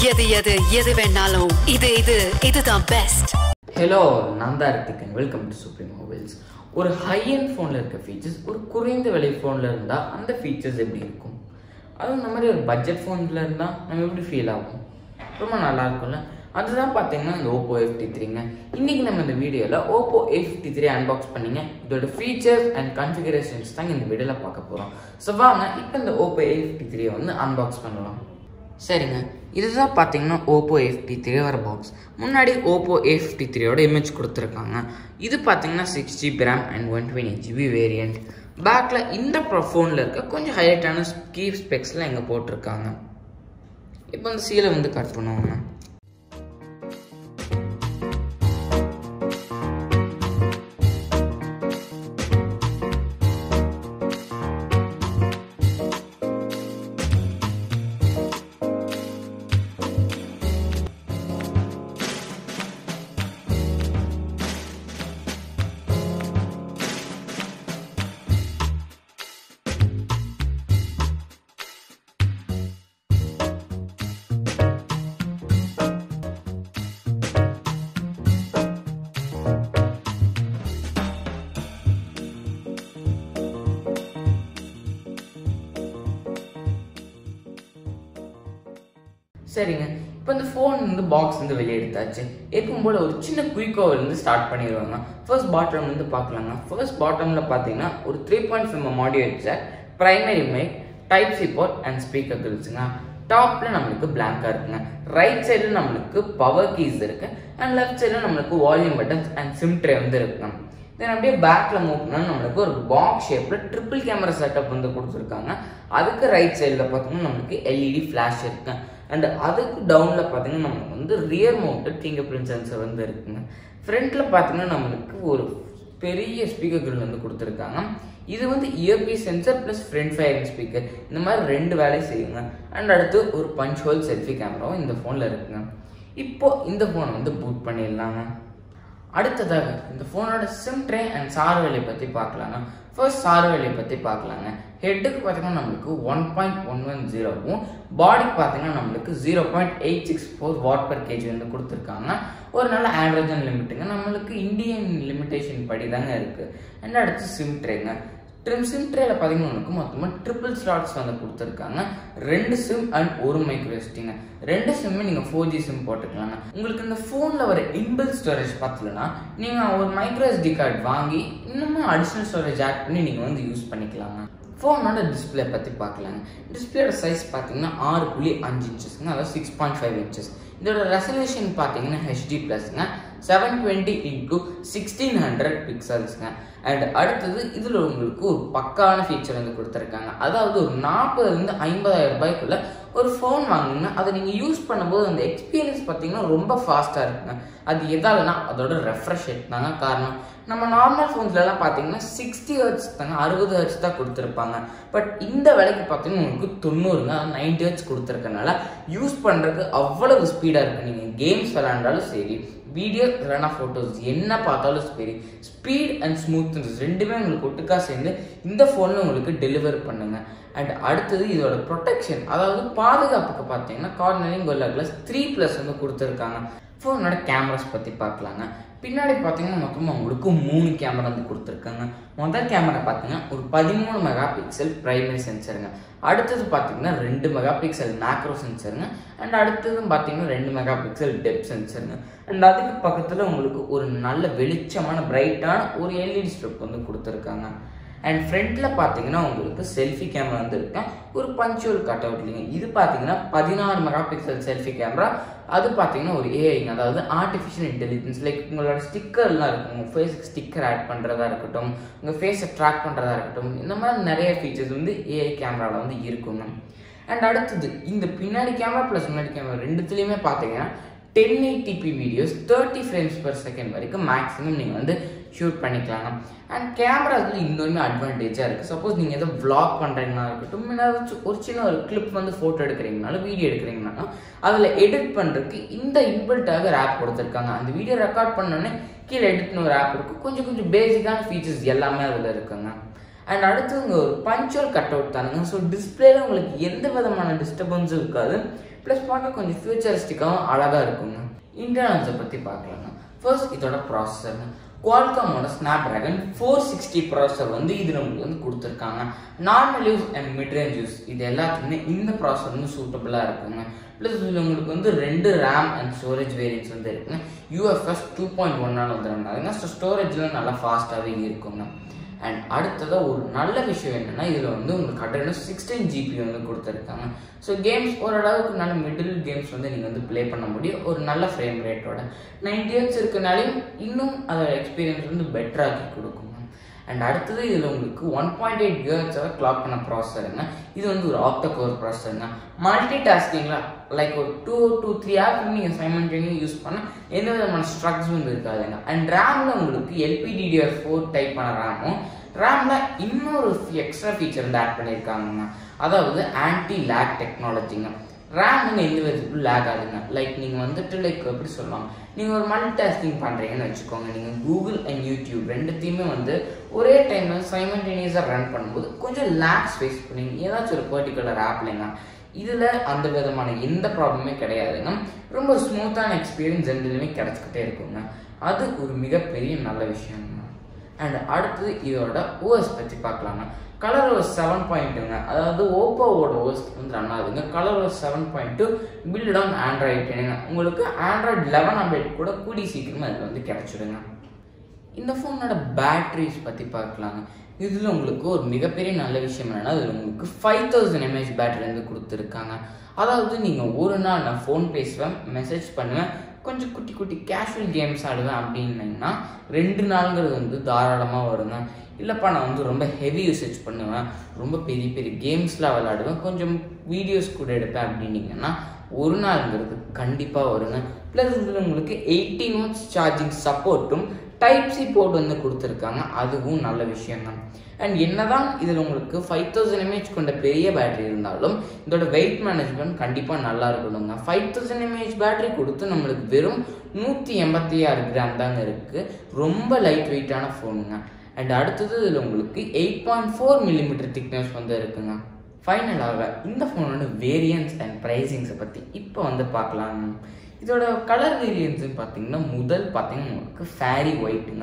எது எது எது வேணாலும் இது இது இதுதான் பெஸ்ட் ஹலோ நான் தான் Rithikan welcome to supreme mobiles ஒரு ஹை அண்ட் ஃபோனில் இருக்க ஃபீச்சர்ஸ் ஒரு குறைந்த விலை ஃபோனில் இருந்தால் அந்த ஃபீச்சர்ஸ் எப்படி இருக்கும் அதுவும் இந்த மாதிரி ஒரு பட்ஜெட் ஃபோனில் இருந்தால் நம்ம எப்படி ஃபீல் ஆகும் ரொம்ப நல்லா இருக்கும்ல அதுதான் பார்த்தீங்கன்னா இந்த ஓப்போ எஃப்டி த்ரீங்க இன்றைக்கி நம்ம இந்த வீடியோவில் Oppo F fifty three unbox பண்ணிங்க இதோட ஃபீச்சர்ஸ் அண்ட் கன்ஃபிகரேஷன்ஸ் தான் இந்த வீடியோவில் பார்க்க போகிறோம் ஸோ வாங்க இப்போ இந்த ஓப்போ எஃப் ஃபிஃப்டி த்ரீயை வந்து அன்பாக்ஸ் பண்ணலாம் சரிங்க இதுதான் பார்த்தீங்கன்னா ஓப்போ எஃப்டி த்ரீ வர பாக்ஸ் முன்னாடி ஓப்போ ஏ ஃபிஃப்டி த்ரீயோட இமேஜ் கொடுத்துருக்காங்க இது பார்த்தீங்கன்னா six GB RAM and one twenty GB variant பேக்கில் இந்த ஃபோனில் இருக்க கொஞ்சம் ஹைலைட்டான கீ ஸ்பெக்ஸ்லாம் இங்கே போட்டிருக்காங்க இப்போ இந்த சீலை வந்து கட் பண்ணுவாங்க சரிங்க இப்போ இந்த ஃபோன் வந்து பாக்ஸ் வந்து வெளியே எடுத்தாச்சு எப்பவும் போல் ஒரு சின்ன குயிக்கோவிலேருந்து ஸ்டார்ட் பண்ணிடுவாங்க ஃபர்ஸ்ட் பாட்டம் வந்து பார்க்கலாங்க ஃபர்ஸ்ட் பாட்டமில் பார்த்தீங்கன்னா ஒரு three point five audio jack primary mic type C port and speaker கிரில்ஸுங்க டாப்பில் நம்மளுக்கு பிளாங்காக இருக்குங்க ரைட் சைடில் நம்மளுக்கு பவர் கீஸ் இருக்கு அண்ட் லெஃப்ட் சைடில் நம்மளுக்கு volume buttons and SIM tray வந்து இருக்குங்க தென் அப்படியே பேக்கில் மூவ் பண்ணால் நம்மளுக்கு ஒரு பாக்ஸ் ஷேப்பில் ட்ரிபிள் கேமரா செட்டப் வந்து கொடுத்துருக்காங்க அதுக்கு ரைட் சைடில் பார்த்தீங்கன்னா நம்மளுக்கு எல்இடி ஃப்ளாஷ் இருக்கு அண்ட் அதுக்கு டவுனில் பார்த்தீங்கன்னா நம்மளுக்கு வந்து rear mounted fingerprint sensor வந்து இருக்குங்க ஃப்ரண்ட்டில் பார்த்தீங்கன்னா நம்மளுக்கு ஒரு பெரிய ஸ்பீக்கர் கிரில் வந்து கொடுத்துருக்காங்க இது வந்து earpiece sensor plus front firing speaker இந்த மாதிரி ரெண்டு வேலையை செய்யுங்க அண்ட் அடுத்து ஒரு பஞ்ச் ஹோல் செல்ஃபி கேமராவும் இந்த ஃபோனில் இருக்குங்க இப்போ இந்த ஃபோனை வந்து பூட் பண்ணிடலாங்க அடுத்ததாக இந்த ஃபோனோட சிம் ட்ரே அண்ட் சார் வேலையை பற்றி பார்க்கலாங்க ஃபர்ஸ்ட் சார் வேலையை பற்றி பார்க்கலாங்க ஹெட்டுக்கு பார்த்தீங்கன்னா நம்மளுக்கு ஒன் பாயிண்ட் ஒன் ஒன் ஜீரோவும் பாடிக்கு பார்த்தீங்கன்னா நம்மளுக்கு zero point eight six four watt per kg வந்து கொடுத்துருக்காங்க ஒரு நல்ல ஆவரேஜன் லிமிட்டுங்க நம்மளுக்கு இந்தியன் லிமிடேஷன் படி தாங்க இருக்குது அண்ட் அடுத்து சிம் ட்ரேங்க ட்ரிம் சிம் ட்ரேல பார்த்தீங்கன்னா உங்களுக்கு மொத்தமாக ட்ரிபிள் ஸ்லாட்ஸ் வந்து கொடுத்துருக்காங்க ரெண்டு சிம் அண்ட் ஒரு மைக்ரோ எஸ்டிங்க ரெண்டு சிம்மே நீங்கள் ஃபோர் ஜி சிம் போட்டுக்கலாங்க உங்களுக்கு இந்த ஃபோனில் வர இன்பில் ஸ்டோரேஜ் பார்த்தலன்னா நீங்கள் ஒரு மைக்ரோ எஸ்டி கார்டு வாங்கி இன்னமும் அடிஷ்னல் ஸ்டோரேஜ் ஆட் பண்ணி நீங்கள் வந்து யூஸ் பண்ணிக்கலாங்க ஃபோனோட டிஸ்பிளே பற்றி பார்க்கலாங்க டிஸ்பிளேயோட சைஸ் பார்த்தீங்கன்னா ஆறு புள்ளி அஞ்சு இன்ச்சஸ்ங்க அதாவது சிக்ஸ் பாயிண்ட் ஃபைவ் இன்ச்சஸ் இதோட ரெசல்யூஷன் பார்த்தீங்கன்னா ஹெச்டி ப்ளஸ்ங்க seven twenty into sixteen hundred பிக்சல்ஸ்ங்க அண்ட் அடுத்தது இதில் உங்களுக்கு ஒரு பக்கான ஃபீச்சர் வந்து கொடுத்துருக்காங்க அதாவது ஒரு நாற்பதுலேருந்து ஐம்பதாயிரம் ரூபாய்க்குள்ள ஒரு ஃபோன் வாங்கினீங்கன்னா அதை நீங்கள் யூஸ் பண்ணும்போது அந்த எக்ஸ்பீரியன்ஸ் பார்த்தீங்கன்னா ரொம்ப ஃபாஸ்ட்டாக இருக்குங்க அது எதாலனா அதோட ரெஃப்ரெஷ் ரேட் தாங்க காரணம் நம்ம நார்மல் ஃபோன்ஸ்லலாம் பார்த்தீங்கன்னா சிக்ஸ்டி ஹர்ட்ஸ் தாங்க அறுபது ஹர்ட்ஸ் தான் கொடுத்துருப்பாங்க பட் இந்த விலைக்கு பார்த்தீங்கன்னா உங்களுக்கு தொண்ணூறுங்க நைன்டி ஹர்ட்ஸ் கொடுத்துருக்கனால யூஸ் பண்ணுறதுக்கு அவ்வளவு ஸ்பீடாக இருக்குது நீங்கள் கேம்ஸ் விளாண்டாலும் சரி வீடியோ இல்லைனா ஃபோட்டோஸ் என்ன பார்த்தாலும் சரி ஸ்பீட் அண்ட் ஸ்மூத்னஸ் ரெண்டுமே உங்களுக்கு ஒட்டுக்கா சேர்ந்து இந்த ஃபோனில் உங்களுக்கு டெலிவர் பண்ணுங்க அண்ட் அடுத்தது இதோட ப்ரொடெக்ஷன் அதாவது பாதுகாப்புக்கு பார்த்தீங்கன்னா கார்னரிங் கொல்லா கிளாஸ் த்ரீ ப்ளஸ் வந்து கொடுத்துருக்காங்க ஃபோனோட கேமராஸ் பற்றி பார்க்கலாங்க பின்னாடி பார்த்தீங்கன்னா மொத்தமாக உங்களுக்கு மூணு கேமரா வந்து கொடுத்துருக்காங்க முதல் கேமரா பார்த்தீங்கன்னா ஒரு பதிமூணு மெகா பிக்சல் ப்ரைமரி சென்சருங்க அடுத்தது பார்த்தீங்கன்னா ரெண்டு மெகா பிக்சல் மேக்ரோ சென்சருங்க அண்ட் அடுத்ததும் பார்த்தீங்கன்னா ரெண்டு மெகா பிக்சல் டெப் சென்சருங்க அண்ட் அதுக்கு பக்கத்தில் உங்களுக்கு ஒரு நல்ல வெளிச்சமான பிரைட்டான ஒரு எல்இடி ஸ்ட்ரிப் வந்து கொடுத்துருக்காங்க அண்ட் ஃப்ரண்ட்டில் பார்த்தீங்கன்னா உங்களுக்கு செல்ஃபி கேமரா வந்து இருக்கேன் ஒரு பஞ்சுவல் கட் அவுட் இல்லைங்க இது பார்த்தீங்கன்னா பதினாறு மெகா பிக்சல் செல்ஃபி கேமரா அது பார்த்தீங்கன்னா ஒரு ஏஐங்க அதாவது ஆர்டிஃபிஷியல் இன்டெலிஜென்ஸ் லைக் உங்களோட ஸ்டிக்கர்லாம் இருக்கும் உங்கள் ஃபேஸுக்கு ஸ்டிக்கர் ஆட் பண்ணுறதா இருக்கட்டும் உங்கள் ஃபேஸை ட்ராக் பண்ணுறதா இருக்கட்டும் இந்த மாதிரி நிறைய ஃபீச்சர்ஸ் வந்து ஏஐ கேமராவில் வந்து இருக்குங்க அண்ட் அடுத்தது இந்த பின்னாடி கேமரா ப்ளஸ் முன்னாடி கேமரா ரெண்டுத்துலேயுமே பார்த்தீங்கன்னா ten eighty P videos thirty frames per second வரைக்கும் மேக்ஸிமம் நீங்கள் வந்து ஷூட் பண்ணிக்கலாங்க அண்ட் கேமராஸில் இன்னொருமே அட்வான்டேஜாக இருக்குது சப்போஸ் நீங்கள் எதோ vlog பண்ணுறீங்கன்னா இருக்கட்டும் ஏதாச்சும் ஒரு சின்ன ஒரு கிளிப் வந்து ஃபோட்டோ எடுக்கிறீங்கனாலும் வீடியோ எடுக்கிறீங்கனாலும் அதில் எடிட் பண்ணுறதுக்கு இந்த இன்பில்ட்டாக ஒரு ஆப் கொடுத்துருக்காங்க அந்த வீடியோ ரெக்கார்ட் பண்ணோன்னே கீழே எடிட்னு ஒரு ஆப் இருக்கும் கொஞ்சம் கொஞ்சம் பேசிக்கான ஃபீச்சர்ஸ் எல்லாமே அதில் இருக்குங்க அண்ட் அடுத்து இங்கே ஒரு பஞ்சுவல் கட் அவுட் தானுங்க ஸோ டிஸ்பிளேல உங்களுக்கு எந்த விதமான டிஸ்டர்பன்ஸும் இருக்காது ப்ளஸ் பார்க்க கொஞ்சம் ஃபியூச்சரிஸ்டிக்காகவும் அழகாக இருக்குங்க இன்டர்னல்ஸை பற்றி பார்க்கலாங்க ஃபர்ஸ்ட் இதோட ப்ராசஸருங்க குவால்காமோட Snapdragon four sixty processor வந்து இதில் உங்களுக்கு வந்து கொடுத்துருக்காங்க normal use and mid range use இது எல்லாத்துக்குமே இந்த ப்ராசஸர் வந்து சூட்டபுளாக இருக்குங்க ப்ளஸ் இதில் உங்களுக்கு வந்து ரெண்டு ரேம் அண்ட் ஸ்டோரேஜ் வேரியன்ட்ஸ் வந்து இருக்குங்க யூஎஃப்எஸ் டூ பாயிண்ட் ஒன்னால வந்துடுறாங்க ஸோ ஸ்டோரேஜ்லாம் நல்லா ஃபாஸ்ட்டாகவே இருக்குங்க அண்ட் அடுத்ததாக ஒரு நல்ல விஷயம் என்னென்னா இதில் வந்து உங்களுக்கு கட்டணம் சிக்ஸ்டீன் ஜிபி வந்து கொடுத்துருக்காங்க ஸோ கேம்ஸ் ஓரளவுக்கு நல்ல மிடில் கேம்ஸ் வந்து நீங்கள் வந்து ப்ளே பண்ண முடியும் ஒரு நல்ல ஃப்ரேம் ரேட்டோட நைன்டி இயர்ஸ் இருக்கனாலையும் இன்னும் அதோட எக்ஸ்பீரியன்ஸ் வந்து பெட்டராக்கி கொடுக்குங்க அண்ட் அடுத்தது இதில் உங்களுக்கு ஒன் பாயிண்ட் எயிட் கியர்ஸாக கிளாக் பண்ண ப்ராசஸருங்க இது வந்து ஒரு ஆக்டோ கோர் ப்ராசஸருங்க மல்டி டாஸ்கிங்கில் லைக் ஒரு டூ டூ த்ரீ ஆப் நீங்கள் சைமன்டேனியும் யூஸ் பண்ணால் எந்த விதமான ஸ்ட்ரக்ஸ் வந்து இருக்காதுங்க அண்ட் ரேமில் உங்களுக்கு எல்பிடிடிஆர் ஃபோர் டைப் பண்ண ரேமும் ரேமில் இன்னொரு எக்ஸ்ட்ரா ஃபீச்சர் வந்து ஆட் பண்ணியிருக்காங்க அதாவது ஆன்டி லேக் டெக்னாலஜிங்க ரேம் வந்து எந்த விதத்துக்கும் லேக் ஆகுதுங்க லைக் நீங்கள் வந்துட்டு லைக் எப்படி சொல்லலாம் நீங்கள் ஒரு மல்டி டாஸ்கிங் பண்ணுறீங்கன்னு வச்சுக்கோங்க நீங்கள் கூகுள் அண்ட் யூடியூப் ரெண்டுத்தையுமே வந்து ஒரே டைமில் சைமல்டேனியஸாக ரன் பண்ணும்போது கொஞ்சம் லேக்ஸ் ஃபேஸ் பண்ணீங்க ஏதாச்சும் ஒரு பர்டிகுலர் ஆப்லைங்க இதில் அந்த விதமான எந்த ப்ராப்ளமே கிடையாதுங்க ரொம்ப ஸ்மூத்தான எக்ஸ்பீரியன்ஸ் ரெண்டுலையுமே கிடச்சிக்கிட்டே இருக்குங்க அது ஒரு மிகப்பெரிய நல்ல விஷயங்க அண்ட் அடுத்தது இதோட ஓஎஸ் பற்றி பார்க்கலாங்க கலர் ஓஎஸ் செவன் பாயிண்ட்டுங்க அதாவது ஓப்போவோட ஓஎஸ் வந்து ரன் ஆகுதுங்க colour OS seven point two built on Android டென்னுங்க உங்களுக்கு ஆண்ட்ராய்ட் லெவன் அப்டேட் கூட கூடி சீக்கிரமாக அதில் வந்து கிடச்சிடுங்க இந்த ஃபோனோட பேட்டரிஸ் பற்றி பார்க்கலாங்க இதில் உங்களுக்கு ஒரு மிகப்பெரிய நல்ல விஷயம் என்னென்னா இதில் உங்களுக்கு ஃபைவ் தௌசண்ட் எம்ஏஹெச் பேட்டரி வந்து கொடுத்துருக்காங்க அதாவது நீங்கள் ஒரு நாள் நான் ஃபோன் பேசுவேன் மெசேஜ் பண்ணுவேன் கொஞ்சம் குட்டி குட்டி கேஷுவல் கேம்ஸ் ஆடுவேன் அப்படின்னீங்கன்னா ரெண்டு நாளுங்கிறது வந்து தாராளமாக வருங்க இல்லைப்பா நான் வந்து ரொம்ப ஹெவி யூசேஜ் பண்ணுவேன் ரொம்ப பெரிய பெரிய கேம்ஸ்லாம் விளையாடுவேன் கொஞ்சம் வீடியோஸ் கூட எடுப்பேன் அப்படின்னீங்கன்னா ஒரு நாளுங்கிறது கண்டிப்பாக வருங்க ப்ளஸ் இதில் உங்களுக்கு எயிட்டீன் வாட்ஸ் சார்ஜிங் சப்போர்ட்டும் டைப் சி போர்ட் வந்து கொடுத்துருக்காங்க அதுவும் நல்ல விஷயம் தான் அண்ட் என்னதான் இதில் உங்களுக்கு ஃபைவ் தௌசண்ட் எம்ஏஹெச் கொண்ட பெரிய பேட்டரி இருந்தாலும் இதோட வெயிட் மேனேஜ்மெண்ட் கண்டிப்பாக நல்லா இருக்கணுங்க ஃபைவ் தௌசண்ட் எம்ஏஹெச் பேட்டரி கொடுத்து நம்மளுக்கு வெறும் நூற்றி எண்பத்தி ஆறு கிராம் தாங்க இருக்குது ரொம்ப லைட் வெயிட்டான ஃபோனுங்க அண்ட் அடுத்தது இதில் உங்களுக்கு eight point four millimetre thickness வந்து இருக்குங்க ஃபைனலாக இந்த ஃபோனோட வேரியன்ஸ் அண்ட் ப்ரைஸிங்ஸை பற்றி இப்போ வந்து பார்க்கலாம் இதோட கலர் வேரியன்ஸ்னு பார்த்தீங்கன்னா முதல் பார்த்தீங்கன்னா உங்களுக்கு ஃபேரி ஒயிட்டுங்க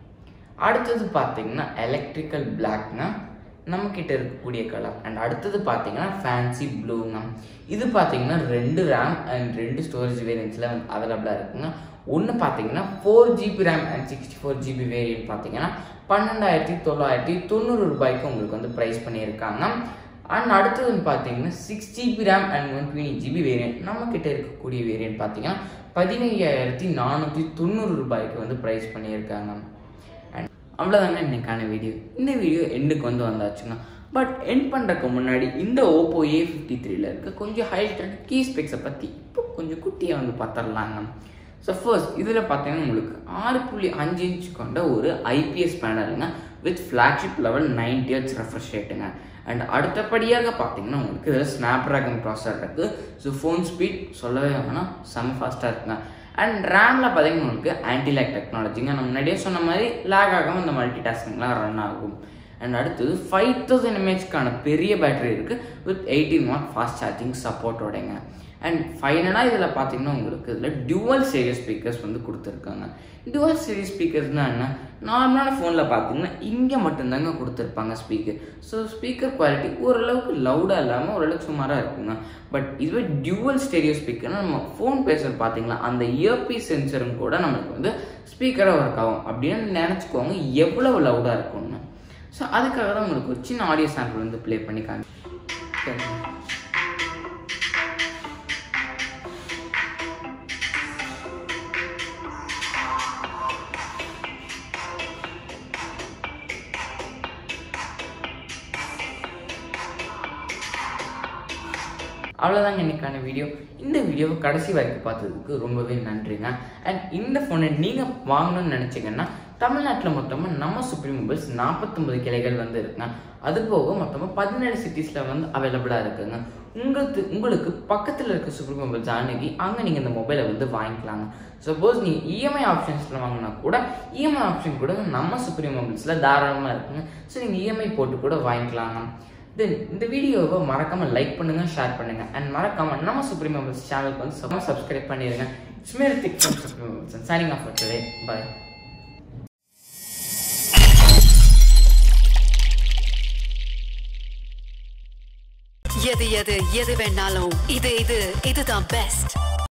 அடுத்தது பார்த்தீங்கன்னா எலக்ட்ரிக்கல் பிளாக்னா நம்மக்கிட்ட இருக்கக்கூடிய கலர் அண்ட் அடுத்தது பார்த்தீங்கன்னா ஃபேன்சி ப்ளூங்க இது பார்த்தீங்கன்னா ரெண்டு ரேம் அண்ட் ரெண்டு ஸ்டோரேஜ் வேரியன்ஸில் அவைலபிளாக இருக்குங்க ஒன்று பார்த்தீங்கன்னா four GB RAM and sixty four GB variant பார்த்தீங்கன்னா பன்னெண்டாயிரத்தி தொள்ளாயிரத்தி தொண்ணூறு ரூபாய்க்கு உங்களுக்கு வந்து ப்ரைஸ் பண்ணியிருக்காங்க அண்ட் அடுத்ததுன்னு பார்த்தீங்கன்னா six GB RAM and one twenty GB variant நம்மக்கிட்ட இருக்கக்கூடிய வேரியன்ட் பார்த்தீங்கன்னா பதினையாயிரத்தி நானூற்றி தொண்ணூறு ரூபாய்க்கு வந்து ப்ரைஸ் பண்ணியிருக்காங்க அண்ட் அவ்வளோதாங்க இன்னைக்கான வீடியோ இந்த வீடியோ எண்டுக்கு வந்து வந்தாச்சுங்க பட் எண்ட் பண்ணுறதுக்கு முன்னாடி இந்த ஓப்போ ஏ ஃபிஃப்டி த்ரீல இருக்க கொஞ்சம் ஹைலைட்டான கீ ஸ்பெக்ஸை பற்றி இப்போ கொஞ்சம் குட்டியாக வந்து பார்த்துடலாங்க ஸோ ஃபர்ஸ்ட் இதில் பார்த்தீங்கன்னா உங்களுக்கு ஆறு புள்ளி அஞ்சு இன்ச் கொண்ட ஒரு ஐபிஎஸ் பேனலுங்க with flagship level ninety hertz refresh ரேட்டுங்க அண்ட் அடுத்தபடியாக பார்த்தீங்கன்னா உங்களுக்கு இதில் ஸ்னாப் ட்ராகன் ப்ராசர் இருக்குது ஸோ ஃபோன் ஸ்பீட் சொல்லவே வேணாம் செம்ம ஃபாஸ்ட்டாக இருக்குங்க அண்ட் ரேமில் பார்த்தீங்கன்னா உங்களுக்கு ஆன்டி லேக் டெக்னாலஜிங்க நான் முன்னாடியே சொன்ன மாதிரி லேக் ஆகாமல் இந்த மல்டி டாஸ்கிங்லாம் ரன் ஆகும் அண்ட் அடுத்தது ஃபைவ் தௌசண்ட் எம்ஏஹெச்க்கான பெரிய பேட்டரி இருக்குது with eighteen watt fast charging சப்போர்ட்டோடைங்க அண்ட் ஃபைனலாக இதில் பார்த்தீங்கன்னா உங்களுக்கு இதில் டுவல் சீரியஸ் ஸ்பீக்கர்ஸ் வந்து கொடுத்துருக்காங்க டுவல் சீரியஸ் ஸ்பீக்கர்ஸ்னால் என்ன நார்மலான ஃபோனில் பார்த்தீங்கன்னா இங்கே மட்டும்தாங்க கொடுத்துருப்பாங்க ஸ்பீக்கர் ஸோ ஸ்பீக்கர் குவாலிட்டி ஓரளவுக்கு லவுடாக இல்லாமல் ஓரளவுக்கு சுமாராக இருக்குங்க பட் இதுவே டியூவல் ஸ்டேரியோ ஸ்பீக்கர்னா நம்ம ஃபோன் பேசுறது பார்த்தீங்களா அந்த இயர்பீஸ் சென்சரும் கூட நம்மளுக்கு வந்து ஸ்பீக்கராக ஒர்க் ஆகும் அப்படின்னு நினச்சிக்கோங்க எவ்வளவு லவுடாக இருக்கும்னு ஸோ அதுக்காக தான் உங்களுக்கு ஒரு சின்ன ஆடியோ சாம்பிள் வந்து ப்ளே பண்ணி காமி அவ்வளோதாங்க இன்னைக்கான வீடியோ இந்த வீடியோவை கடைசி வரைக்கும் பார்த்ததுக்கு ரொம்பவே நன்றிங்க அண்ட் இந்த ஃபோனை நீங்கள் வாங்கணும்னு நினச்சிங்கன்னா தமிழ்நாட்டில் மொத்தமாக நம்ம சுப்ரீம் மொபைல்ஸ் நாற்பத்தொம்பது கிளைகள் வந்து இருக்குங்க அது போக மொத்தமாக பதினேழு சிட்டிஸில் வந்து அவைலபிளாக இருக்குங்க உங்களுக்கு உங்களுக்கு பக்கத்தில் இருக்க சுப்ரீம் மொபைல்ஸ் அணுகி அங்கே நீங்கள் இந்த மொபைலை வந்து வாங்கிக்கலாங்க சப்போஸ் நீங்கள் இஎம்ஐ ஆப்ஷன்ஸில் வாங்கினா கூட இஎம்ஐ ஆப்ஷன் கூட நம்ம சுப்ரீம் மொபைல்ஸில் தாராளமாக இருக்குங்க ஸோ நீங்கள் இஎம்ஐ போட்டு கூட வாங்கிக்கலாங்க தென் இந்த வீடியோவை மறக்காம லைக் பண்ணுங்க ஷேர் பண்ணுங்க அண்ட் மறக்காம நம்ம சுப்ரீம் மொபைல்ஸ் சேனலுக்கு வந்து சப்ஸ்கிரைப் பண்ணிடுங்க Smrithik from supreme mobiles signing off today bye எது எது எது வேணாலும் இது இது இதுதான் பெஸ்ட்